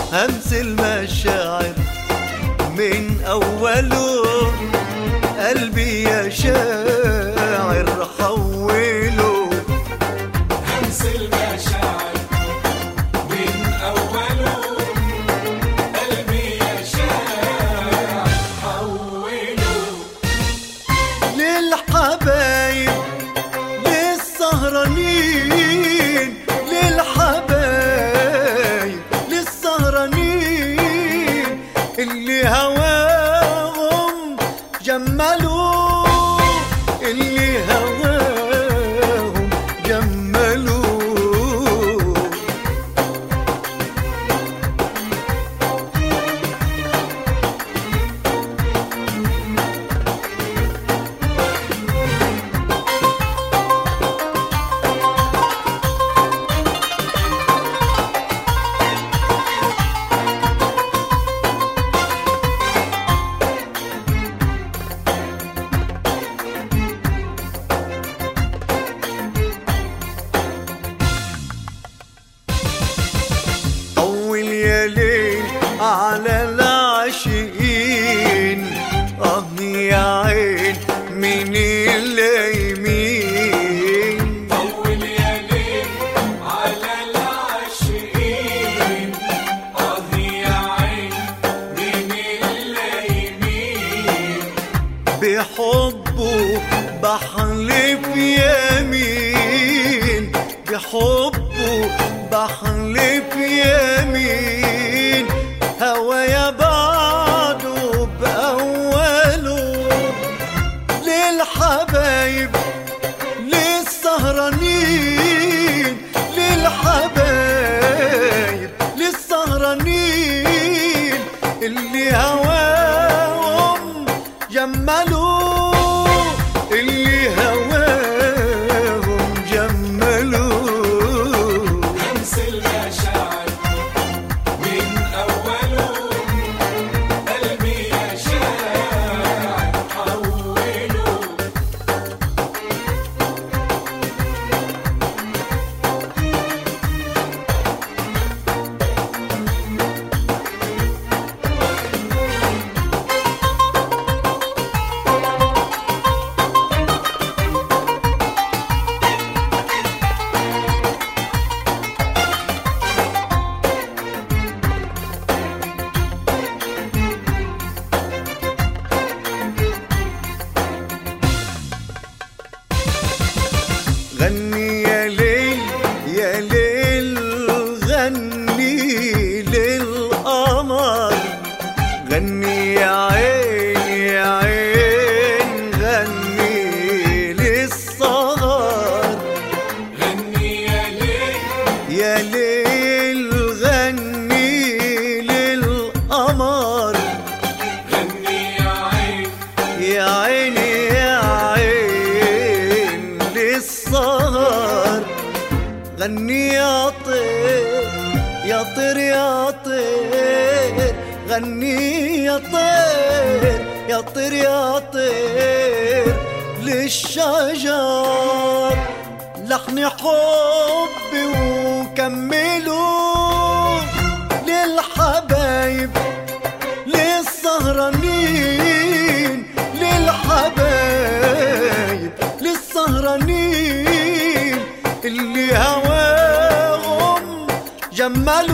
همس المشاعر من أوله قلبي يا شاعر حوله همس المشاعر من أوله قلبي يا شاعر حوله للحبايب للسهرانين للحبايب للسهرانين اللي هواهم جملوا اللي هواهم جملوا طول يا ليل على العاشقين اه يا عين من اليمين طول يا ليل على العاشقين آه يا عين من اليمين بحبه بحلف يمين بحبه بحلف يمين هوايا بعده بأوله للحبايب للسهرانين للحبايب للسهرانين اللي هواهم جملوا اللي هواهم جملوا همس المشاعر من أوله قلبي يا شاعر حوله غني يا ليل يا ليل غني للقمر غني يا عين يا عين غني للسهر غني يا ليل يا ليل غني للقمر غني يا عين يا عيني يا عين للسهر غني يا طير يا طير يا طير غني يا طير يا طير يا طير للشجر لحن حبي وكملوا للحبايب للسهرانين للحبايب للسهرانين اللي هواهم جملوا